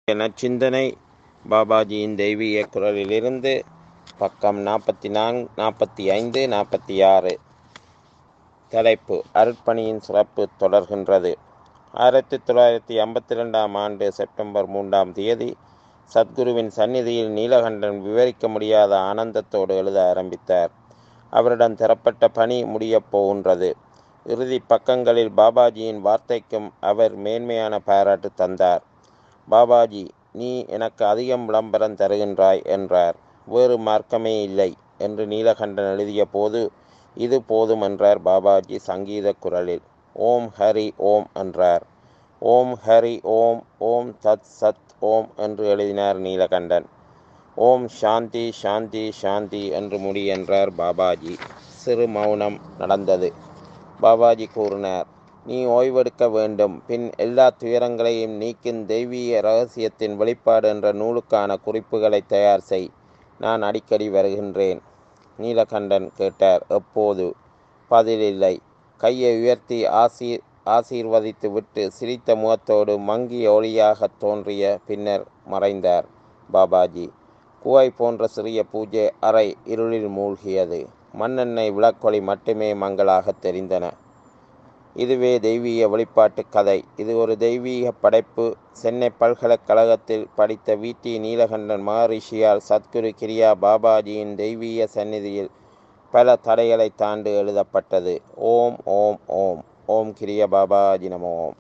நச்சிந்தனை பாபாஜியின் தெய்வீக குரலிலிருந்து பக்கம் நாற்பத்தி நான்கு நாற்பத்தி ஐந்து நாற்பத்தி ஆறு தலைப்பு அருட்பணியின் சிறப்பு தொடர்கின்றது ஆயிரத்தி தொள்ளாயிரத்தி ஐம்பத்தி ரெண்டாம் ஆண்டு செப்டம்பர் மூன்றாம் தேதி சத்குருவின் சந்நிதியில் நீலகண்டன் விவரிக்க முடியாத ஆனந்தத்தோடு எழுத ஆரம்பித்தார் அவரிடம் தரப்பட்ட பணி முடியப் போகின்றது இறுதி பக்கங்களில் பாபாஜியின் வார்த்தைக்கும் அவர் மேன்மையான பாராட்டு தந்தார் பாபாஜி நீ எனக்கு அதிகம் விளம்பரம் தருகின்றாய் என்றார் வேறு மார்க்கமே இல்லை என்று நீலகண்டன் எழுதிய போது இது போதும் என்றார் பாபாஜி சங்கீத குரலில் ஓம் ஹரி ஓம் என்றார் ஓம் ஹரி ஓம் ஓம் தத் சத் ஓம் என்று எழுதினார் நீலகண்டன் ஓம் சாந்தி சாந்தி சாந்தி என்று முடி என்றார் பாபாஜி சிறு மௌனம் நடந்தது பாபாஜி கூறினார் நீ ஓய்வெடுக்க வேண்டும் பின் எல்லா துயரங்களையும் நீக்கும் தெய்வீக ரகசியத்தின் வெளிப்பாடு என்ற நூலுக்கான குறிப்புகளை தயார் செய் நான் அடிக்கடி வருகின்றேன் நீலகண்டன் கேட்டார் எப்போது பதிலில்லை கையை உயர்த்தி ஆசீர் ஆசீர்வதித்து விட்டு சிரித்த முகத்தோடு மங்கிய ஒளியாக தோன்றிய பின்னர் மறைந்தார் பாபாஜி குவை போன்ற சிறிய பூஜை அறை இருளில் மூழ்கியது மண்ணெண்ணெய் விளக்கொளி மட்டுமே மங்களாக தெரிந்தன இதுவே தெய்வீக வெளிப்பாட்டு கதை இது ஒரு தெய்வீக படைப்பு சென்னை பல்கலைக்கழகத்தில் படித்த வி டி நீலகண்டன் மகரிஷியால் சத்குரு கிரியா பாபாஜியின் தெய்வீக சந்நிதியில் பல தடைகளை தாண்டு எழுதப்பட்டது ஓம் ஓம் ஓம் ஓம் கிரிய பாபாஜி நமோம்